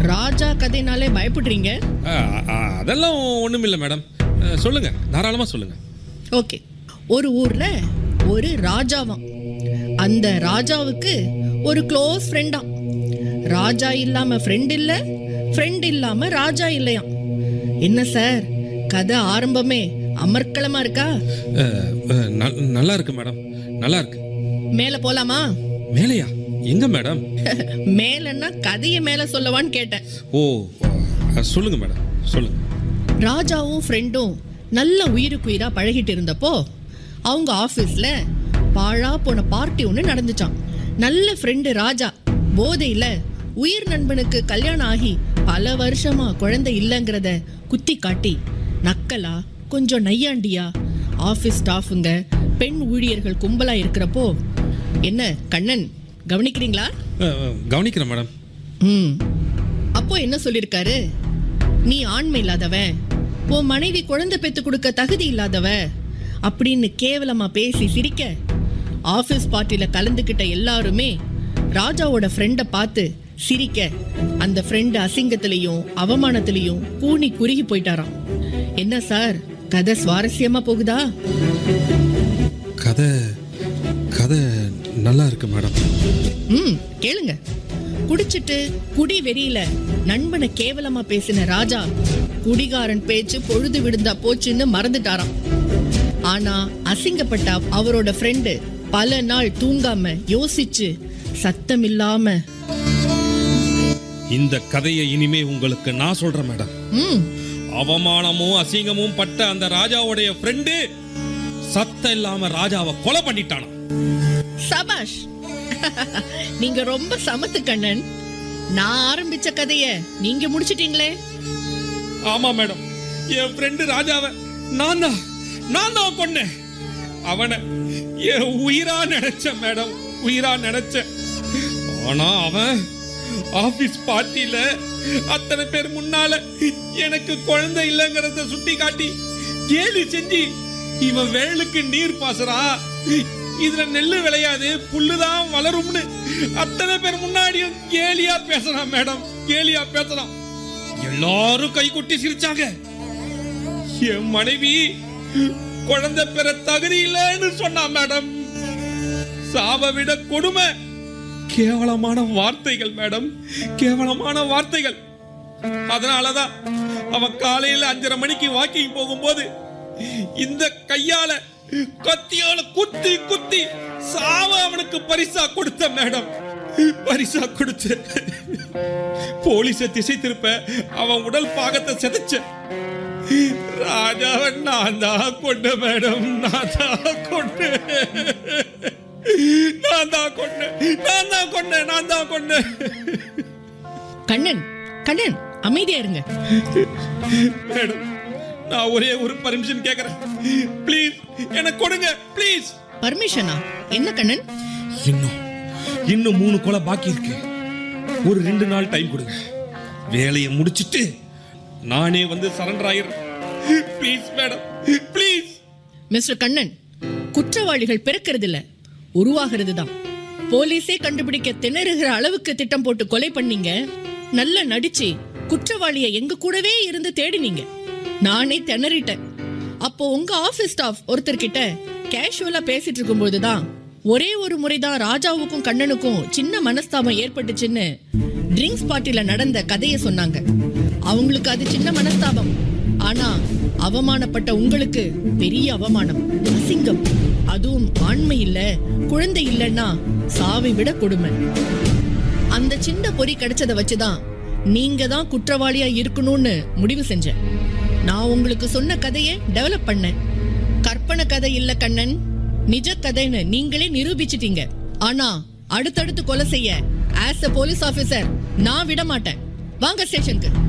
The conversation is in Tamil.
ராஜா கதைனாலே பயப்படுறீங்க ஆ, ஆ, அதெல்லாம் ஒண்ணுமில்ல மேடம் ஆ, சொல்லுங்க தாராளமா சொல்லுங்க ஓகே ஒரு ஊர்ல ஒரு ராஜாவாம் அந்த ராஜாவுக்கு ஒரு க்ளோஸ் ஃப்ரெண்டாம் ராஜா இல்லாம ஃப்ரெண்ட் இல்ல ஃப்ரெண்ட் இல்லாம ராஜா இல்லையாம் என்ன சார் கதை ஆரம்பமே அமர்க்களமா இருக்கா ஆ, ஆ, நல்- நல்லா இருக்கு மேடம் நல்லா இருக்கு மேல போலாமா மேலையா எங்க மேடம் மேலன்னா கதையை மேல சொல்லவான்னு கேட்டேன் ஓ ஆ, சொல்லுங்க மேடம் சொல்லுங்க ராஜாவும் ஃப்ரெண்டும் நல்ல உயிருக்குயிரா பழகிட்டு இருந்தப்போ அவங்க ஆபீஸ்ல பாழா போன பார்ட்டி ஒன்று நடந்துச்சாம் நல்ல ஃப்ரெண்டு ராஜா போதையில உயிர் நண்பனுக்கு கல்யாணம் ஆகி பல வருஷமா குழந்தை இல்லைங்கிறத குத்தி காட்டி நக்கலா கொஞ்சம் நையாண்டியா ஆபீஸ் ஸ்டாஃபுங்க பெண் ஊழியர்கள் கும்பலா இருக்கிறப்போ என்ன கண்ணன் கவனிக்கிறீங்களா ஆ, ஆ, கவனிக்கிறேன் மேடம் ம் அப்போ என்ன சொல்லிருக்காரு நீ ஆண்மை இல்லாதவன் உன் மனைவி குழந்தை பெத்து கொடுக்க தகுதி இல்லாதவ அப்படின்னு கேவலமா பேசி சிரிக்க ஆபீஸ் பார்ட்டில கலந்துக்கிட்ட எல்லாருமே ராஜாவோட ஃப்ரெண்டை பார்த்து சிரிக்க அந்த ஃப்ரெண்டு அசிங்கத்திலையும் அவமானத்திலையும் கூனி குறுகி போயிட்டாராம் என்ன சார் கதை சுவாரஸ்யமா போகுதா கதை கதை நல்லா இருக்கு மேடம் ம் கேளுங்க குடிச்சிட்டு குடி வெறியில நண்பனை கேவலமா பேசின ராஜா குடிகாரன் பேச்சு பொழுது விடுந்தா போச்சுன்னு மறந்துட்டாராம் ஆனா அசிங்கப்பட்ட அவரோட ஃப்ரெண்டு பல நாள் தூங்காம யோசிச்சு சத்தம் இல்லாம இந்த கதையை இனிமே உங்களுக்கு நான் சொல்றேன் மேடம் ம் அவமானமும் அசிங்கமும் பட்ட அந்த ராஜாவுடைய ஃப்ரெண்டு சத்தம் இல்லாம ராஜாவை கொலை பண்ணிட்டானா சபாஷ் நீங்க ரொம்ப சமத்து கண்ணன் நான் ஆரம்பிச்ச கதைய நீங்க முடிச்சிட்டீங்களே ஆமா மேடம் என் ஃப்ரெண்டு ராஜாவை நான் தான் நான் தான் கொன்னேன் அவனை என் உயிரா நினைச்சேன் மேடம் உயிரா நினைச்சேன் ஆனா அவன் ஆபீஸ் பார்ட்டியில அத்தனை பேர் முன்னால எனக்கு குழந்தை இல்லைங்கிறத சுட்டி காட்டி கேலி செஞ்சு இவன் வேலுக்கு நீர் பாசுறா இதுல நெல்லு விளையாது புல்லுதான் வளரும்னு அத்தனை பேர் முன்னாடியும் கேலியா பேசுறான் மேடம் கேலியா பேசுறான் எல்லாரும் கை கொட்டி சிரிச்சாங்க என் மனைவி குழந்தை பெற தகுதி இல்லைன்னு சொன்னா மேடம் சாவை விட கொடுமை கேவலமான வார்த்தைகள் மேடம் கேவலமான வார்த்தைகள் அதனாலதான் அவன் காலையில அஞ்சரை மணிக்கு வாக்கிங் போகும்போது இந்த கையால கத்தியால குத்தி குத்தி சாவ அவனுக்கு பரிசா கொடுத்த மேடம் பரிசா கொடுத்து போலீஸ திசை திருப்ப அவன் உடல் பாகத்தை செதைச்ச ராஜாவை நான் தான் கொண்ட மேடம் நான் தான் கொண்டேன் நான் தான் கொண்டேன் நான் தான் கொண்டேன் நான் தான் கொண்டேன் கண்ணன் கண்ணன் அமைதியா இருங்க மேடம் நான் ஒரே ஒரு பர்மிஷன் கேக்குறேன் ப்ளீஸ் எனக்கு கொடுங்க ப்ளீஸ் பர்மிஷனா என்ன கண்ணன் இன்னும் இன்னும் மூணு கொலை பாக்கி இருக்கு ஒரு ரெண்டு நாள் டைம் கொடுங்க வேலையை முடிச்சிட்டு நானே வந்து சரண்டர் ஆயிடுறேன் please madam please mister Kannan குற்றவாளிகள் பிறக்கிறது இல்ல உருவாகிறது தான் போலீஸே கண்டுபிடிக்க திணறுகிற அளவுக்கு திட்டம் போட்டு கொலை பண்ணீங்க நல்லா நடிச்சு குற்றவாளிய எங்க கூடவே இருந்து தேடினீங்க நானே திணறிட்டேன் அப்போ உங்க ஆபீஸ் ஸ்டாஃப் ஒருத்தர்கிட்ட கேஷுவலா பேசிட்டு இருக்கும்போது தான் ஒரே ஒரு முறைதான் ராஜாவுக்கும் கண்ணனுக்கும் சின்ன மனஸ்தாபம் ஏற்பட்டுச்சுன்னு ட்ரிங்க்ஸ் பார்ட்டில நடந்த கதையை சொன்னாங்க அவங்களுக்கு அது சின்ன மனஸ்தாபம் ஆனா அவமானப்பட்ட உங்களுக்கு பெரிய அவமானம் அசிங்கம் அதுவும் ஆண்மை இல்ல குழந்தை இல்லைன்னா சாவை விட கொடுமை அந்த சின்ன பொறி கிடைச்சத வச்சுதான் நீங்க தான் குற்றவாளியா இருக்கணும்னு முடிவு செஞ்சேன் நான் உங்களுக்கு சொன்ன கதையை டெவலப் பண்ணேன் கற்பனை கதை இல்ல கண்ணன் நிஜ கதைன்னு நீங்களே நிரூபிச்சிட்டீங்க ஆனா அடுத்தடுத்து கொலை செய்ய ஆஸ் a போலீஸ் ஆபீசர் நான் விட மாட்டேன் வாங்க ஸ்டேஷனுக்கு